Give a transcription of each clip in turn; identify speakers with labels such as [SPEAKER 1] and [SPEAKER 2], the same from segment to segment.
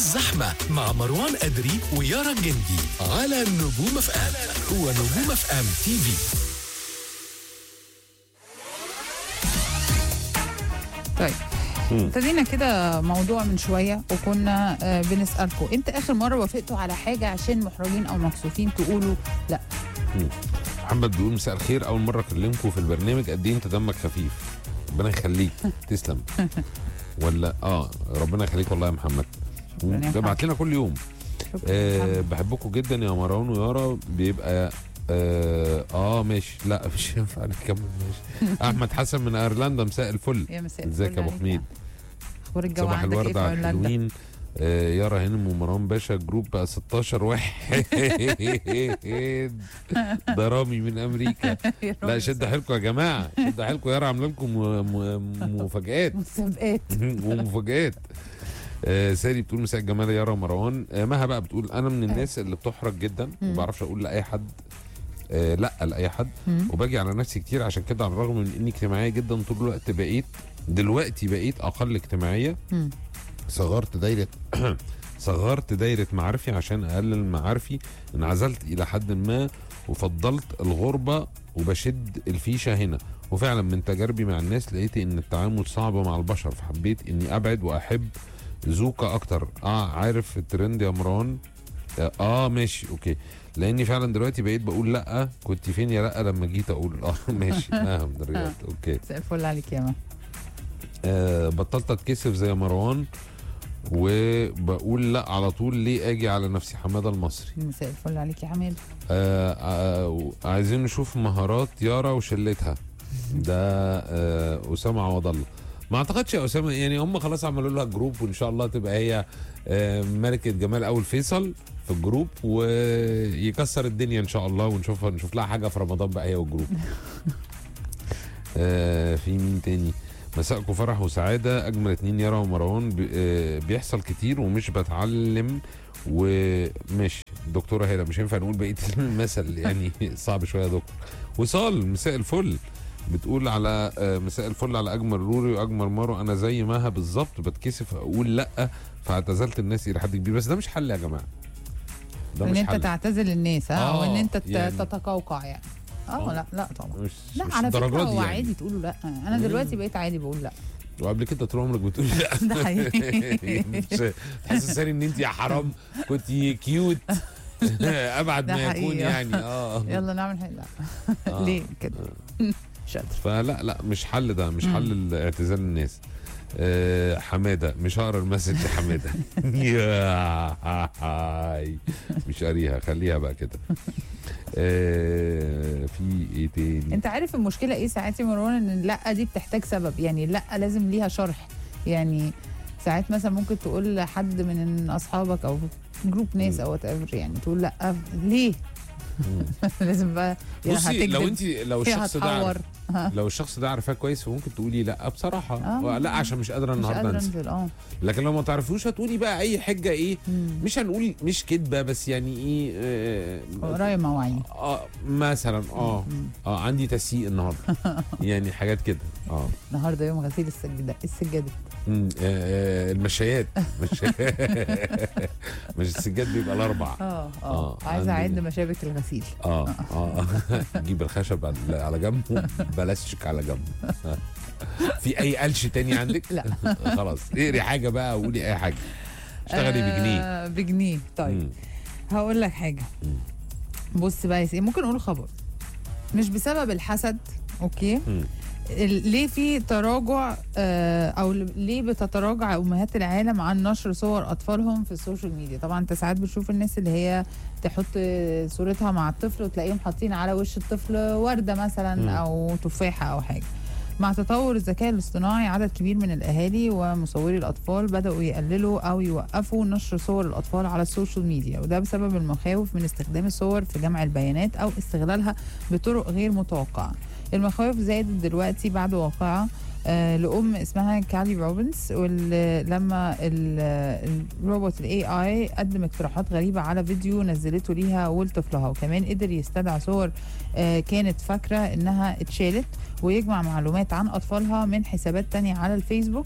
[SPEAKER 1] الزحمة مع مروان أدري ويارا الجندي على نجوم اف ام هو نجوم اف ام تي في
[SPEAKER 2] طيب ابتدينا كده موضوع من شويه وكنا آه، بنسالكم امتى اخر مره وافقتوا على حاجه عشان محرجين او مكسوفين تقولوا لا
[SPEAKER 3] محمد بيقول مساء الخير اول مره اكلمكم في البرنامج قد ايه انت دمك خفيف ربنا يخليك تسلم ولا اه ربنا يخليك والله يا محمد
[SPEAKER 2] شكراً يا
[SPEAKER 3] ابعت لنا كل يوم
[SPEAKER 2] شكراً
[SPEAKER 3] آه
[SPEAKER 2] محمد.
[SPEAKER 3] بحبكم جدا يا مروان ويارا بيبقى اه, آه ماشي لا مش ينفع نكمل ماشي احمد حسن من ايرلندا مساء الفل
[SPEAKER 2] يا مساء
[SPEAKER 3] ازيك
[SPEAKER 2] الفل
[SPEAKER 3] يا ابو
[SPEAKER 2] عليك
[SPEAKER 3] حميد
[SPEAKER 2] اخبار الجو
[SPEAKER 3] صباح
[SPEAKER 2] عندك ايه
[SPEAKER 3] الورد
[SPEAKER 2] في
[SPEAKER 3] على
[SPEAKER 2] ايرلندا
[SPEAKER 3] الحلوين آه يارا هانم ومروان باشا جروب بقى 16 واحد ده رامي من امريكا
[SPEAKER 2] يا
[SPEAKER 3] لا
[SPEAKER 2] رب
[SPEAKER 3] شد حيلكم يا جماعه شد حيلكم يارا عامله لكم م- م- مفاجآت
[SPEAKER 2] مسابقات
[SPEAKER 3] ومفاجآت آه ساري بتقول مساء الجمال يارا ومروان آه مها بقى بتقول انا من الناس اللي بتحرج جدا ما بعرفش اقول لاي حد آه لا لاي حد
[SPEAKER 2] مم.
[SPEAKER 3] وباجي على نفسي كتير عشان كده على الرغم من اني اجتماعيه جدا طول الوقت بقيت دلوقتي بقيت اقل اجتماعيه
[SPEAKER 2] مم.
[SPEAKER 3] صغرت دايره صغرت دايره معارفي عشان اقلل معارفي انعزلت الى حد ما وفضلت الغربه وبشد الفيشه هنا وفعلا من تجاربي مع الناس لقيت ان التعامل صعب مع البشر فحبيت اني ابعد واحب زوكا اكتر اه عارف الترند يا مروان اه آه، ماشي اوكي لاني فعلا دلوقتي بقيت بقول لا كنت فين يا لا لما جيت اقول اه ماشي اه من الرياض اوكي
[SPEAKER 2] مساء الفل عليك يا ما
[SPEAKER 3] آه بطلت اتكسف زي مروان وبقول لا على طول ليه اجي على نفسي حماده المصري
[SPEAKER 2] مساء الفل عليك يا حماد
[SPEAKER 3] آه آه عايزين نشوف مهارات يارا وشلتها ده آه اسامه عوض الله ما اعتقدش يا اسامه يعني هم خلاص عملوا لها جروب وان شاء الله تبقى هي آه ملكه جمال اول فيصل في الجروب ويكسر الدنيا ان شاء الله ونشوف نشوف لها حاجه في رمضان بقى هي والجروب آه في مين تاني مساءكم فرح وسعادة أجمل اتنين يارا ومروان بي- آه، بيحصل كتير ومش بتعلم وماشي دكتورة هيدا مش هينفع نقول بقية المثل يعني صعب شوية يا دكتور وصال مساء الفل بتقول على آه، مساء الفل على أجمل روري وأجمل مارو أنا زي مها بالظبط بتكسف أقول لأ فاعتزلت الناس إلى حد كبير بس ده مش حل يا جماعة ده
[SPEAKER 2] ان
[SPEAKER 3] مش
[SPEAKER 2] انت
[SPEAKER 3] حل
[SPEAKER 2] تعتزل الناس ها
[SPEAKER 3] آه،
[SPEAKER 2] وان انت تت-
[SPEAKER 3] يعني-
[SPEAKER 2] تتقوقع يعني اه
[SPEAKER 3] آه.
[SPEAKER 2] لا لا طبعا
[SPEAKER 3] مش
[SPEAKER 2] لا
[SPEAKER 3] مش
[SPEAKER 2] على فكره
[SPEAKER 3] الدرجات
[SPEAKER 2] هو
[SPEAKER 3] دي يعني.
[SPEAKER 2] عادي تقولوا لا انا دلوقتي بقيت عادي بقول لا
[SPEAKER 3] وقبل كده طول عمرك بتقول لا
[SPEAKER 2] ده حقيقي
[SPEAKER 3] مش تحسساني ان انت يا حرام كنت كيوت ابعد
[SPEAKER 2] ده
[SPEAKER 3] ما يكون
[SPEAKER 2] حقيقي.
[SPEAKER 3] يعني اه
[SPEAKER 2] يلا نعمل حاجه لا
[SPEAKER 3] آه.
[SPEAKER 2] ليه كده شاطر
[SPEAKER 3] فلا لا مش حل ده مش
[SPEAKER 2] مم.
[SPEAKER 3] حل اعتزال الناس آه حماده مش هقرا المسج يا حماده يا هاي. مش قاريها خليها بقى كده آه في ايه تاني
[SPEAKER 2] انت عارف المشكله ايه ساعات يا مروان ان اللا دي بتحتاج سبب يعني لا لازم ليها شرح يعني ساعات مثلا ممكن تقول لحد من اصحابك او جروب ناس
[SPEAKER 3] مم.
[SPEAKER 2] او وات ايفر يعني تقول لا ليه
[SPEAKER 3] مم.
[SPEAKER 2] لازم بقى يا
[SPEAKER 3] بصي لو
[SPEAKER 2] هتكذب،
[SPEAKER 3] انت لو
[SPEAKER 2] يا
[SPEAKER 3] الشخص ده
[SPEAKER 2] هتحور
[SPEAKER 3] عارف لو الشخص ده عارفاه كويس فممكن تقولي لا بصراحه
[SPEAKER 2] آه.
[SPEAKER 3] لا عشان مش قادره
[SPEAKER 2] مش
[SPEAKER 3] النهارده
[SPEAKER 2] قادره
[SPEAKER 3] انسى
[SPEAKER 2] انزل اه
[SPEAKER 3] لكن لو ما تعرفوش هتقولي بقى اي حجه ايه
[SPEAKER 2] مم.
[SPEAKER 3] مش هنقول مش كدبه بس يعني ايه آه
[SPEAKER 2] ورايا مواعيد
[SPEAKER 3] اه مثلا اه
[SPEAKER 2] مم.
[SPEAKER 3] اه عندي تسييق النهارده يعني حاجات كده اه
[SPEAKER 2] النهارده يوم غسيل السجاده السجاده
[SPEAKER 3] مم، آه، آه، المشايات مش مش السجاد بيبقى الاربع
[SPEAKER 2] اه اه
[SPEAKER 3] آه،
[SPEAKER 2] عايزه
[SPEAKER 3] عندي-
[SPEAKER 2] اعد مشابك الغسيل
[SPEAKER 3] اه اه جيب الخشب على- على جنب بلاستيك على جنب آه. في اي قلش تاني عندك؟
[SPEAKER 2] لا.
[SPEAKER 3] خلاص اقري حاجه بقى قولي اي حاجه اشتغلي بجنيه
[SPEAKER 2] آه بجنيه طيب
[SPEAKER 3] مم.
[SPEAKER 2] هقول لك حاجه
[SPEAKER 3] مم.
[SPEAKER 2] بص بقى يا سيدي ممكن اقول خبر مش بسبب الحسد اوكي
[SPEAKER 3] مم.
[SPEAKER 2] ال- ليه في تراجع آه، او ل- ليه بتتراجع امهات العالم عن نشر صور اطفالهم في السوشيال ميديا طبعا انت ساعات بتشوف الناس اللي هي تحط صورتها مع الطفل وتلاقيهم حاطين على وش الطفل ورده مثلا
[SPEAKER 3] مم.
[SPEAKER 2] او تفاحه او حاجه مع تطور الذكاء الاصطناعي عدد كبير من الاهالي ومصوري الاطفال بداوا يقللوا او يوقفوا نشر صور الاطفال على السوشيال ميديا وده بسبب المخاوف من استخدام الصور في جمع البيانات او استغلالها بطرق غير متوقعه المخاوف زادت دلوقتي بعد واقعه آه لأم اسمها كالي روبنز ولما الروبوت الاي اي قدم اقتراحات غريبة على فيديو نزلته ليها ولطفلها وكمان قدر يستدعى صور آه كانت فاكرة انها اتشالت ويجمع معلومات عن اطفالها من حسابات تانية على الفيسبوك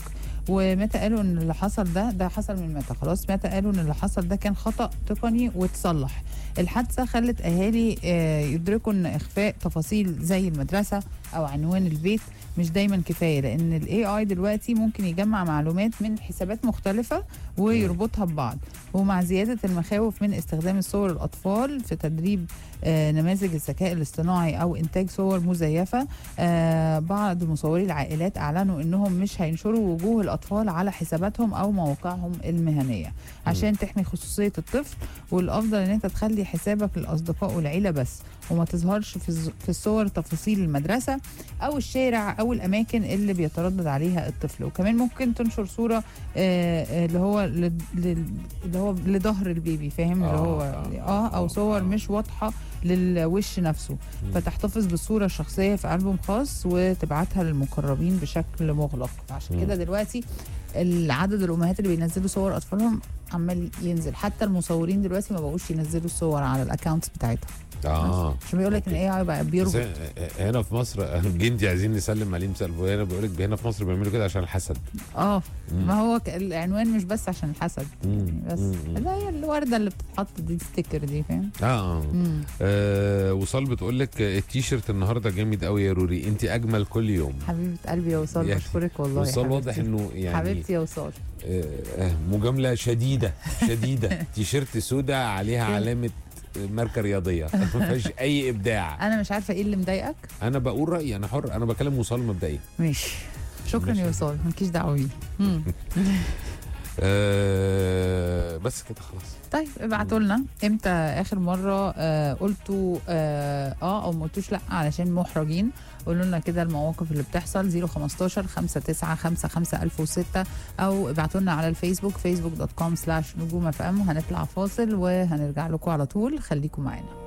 [SPEAKER 2] ومتى قالوا ان اللي حصل ده ده حصل من متى خلاص متى قالوا ان اللي حصل ده كان خطا تقني واتصلح الحادثه خلت اهالي آه، يدركوا ان اخفاء تفاصيل زي المدرسه او عنوان البيت مش دايما كفايه لان الاي اي دلوقتي ممكن يجمع معلومات من حسابات مختلفه ويربطها ببعض ومع زياده المخاوف من استخدام الصور الاطفال في تدريب آه، نماذج الذكاء الاصطناعي او انتاج صور مزيفه آه، بعض مصوري العائلات اعلنوا انهم مش هينشروا وجوه الاطفال على حساباتهم او مواقعهم المهنيه عشان تحمي خصوصيه الطفل والافضل ان انت تخلي حسابك للاصدقاء والعيله بس وما تظهرش في الز- في الصور تفاصيل المدرسه او الشارع او الاماكن اللي بيتردد عليها الطفل وكمان ممكن تنشر صوره آه، آه، اللي هو لل- لل- اللي هو لظهر البيبي فاهم اللي هو
[SPEAKER 3] آه،
[SPEAKER 2] اه او صور
[SPEAKER 3] آه.
[SPEAKER 2] مش واضحه للوش نفسه فتحتفظ بالصوره الشخصيه في البوم خاص وتبعتها للمقربين بشكل مغلق فعشان
[SPEAKER 3] مم.
[SPEAKER 2] كده دلوقتي العدد الامهات اللي بينزلوا صور اطفالهم عمال ينزل حتى المصورين دلوقتي ما بقوش ينزلوا الصور على الاكونتس بتاعتهم
[SPEAKER 3] اه
[SPEAKER 2] عشان بيقول لك ان
[SPEAKER 3] أوكي.
[SPEAKER 2] ايه بقى
[SPEAKER 3] بس
[SPEAKER 2] بيربط
[SPEAKER 3] هنا في مصر جندي عايزين نسلم عليه مساء الفل. هنا بيقول لك هنا في مصر بيعملوا كده عشان الحسد
[SPEAKER 2] اه
[SPEAKER 3] مم.
[SPEAKER 2] ما هو ك- العنوان مش بس عشان الحسد
[SPEAKER 3] مم.
[SPEAKER 2] يعني بس
[SPEAKER 3] مم.
[SPEAKER 2] لا هي الورده اللي بتتحط دي ستيكر دي فاهم
[SPEAKER 3] اه اه
[SPEAKER 2] مم.
[SPEAKER 3] آه، وصال بتقول لك التيشيرت النهارده جامد قوي يا روري انت اجمل كل يوم
[SPEAKER 2] حبيبه قلبي يا وصال
[SPEAKER 3] يعني
[SPEAKER 2] بشكرك والله يا
[SPEAKER 3] وصال واضح
[SPEAKER 2] حبيبتي.
[SPEAKER 3] انه يعني
[SPEAKER 2] حبيبتي يا وصال
[SPEAKER 3] آه، آه، مجامله شديده شديده تيشيرت سودا عليها علامه ماركه رياضيه ما فيهاش اي ابداع
[SPEAKER 2] انا مش عارفه ايه اللي مضايقك
[SPEAKER 3] انا بقول رايي انا حر انا بكلم وصال مبدئيا
[SPEAKER 2] ماشي شكرا
[SPEAKER 3] ماشي.
[SPEAKER 2] يا وصال مالكيش دعوه بيه مم.
[SPEAKER 3] آه بس كده خلاص
[SPEAKER 2] طيب ابعتوا لنا امتى اخر مره آه قلتوا آه, اه او ما قلتوش لا علشان محرجين قولوا لنا كده المواقف اللي بتحصل 015 59 55 1006 او ابعتوا لنا على الفيسبوك فيسبوك دوت كوم سلاش نجوم اف ام وهنطلع فاصل وهنرجع لكم على طول خليكم معانا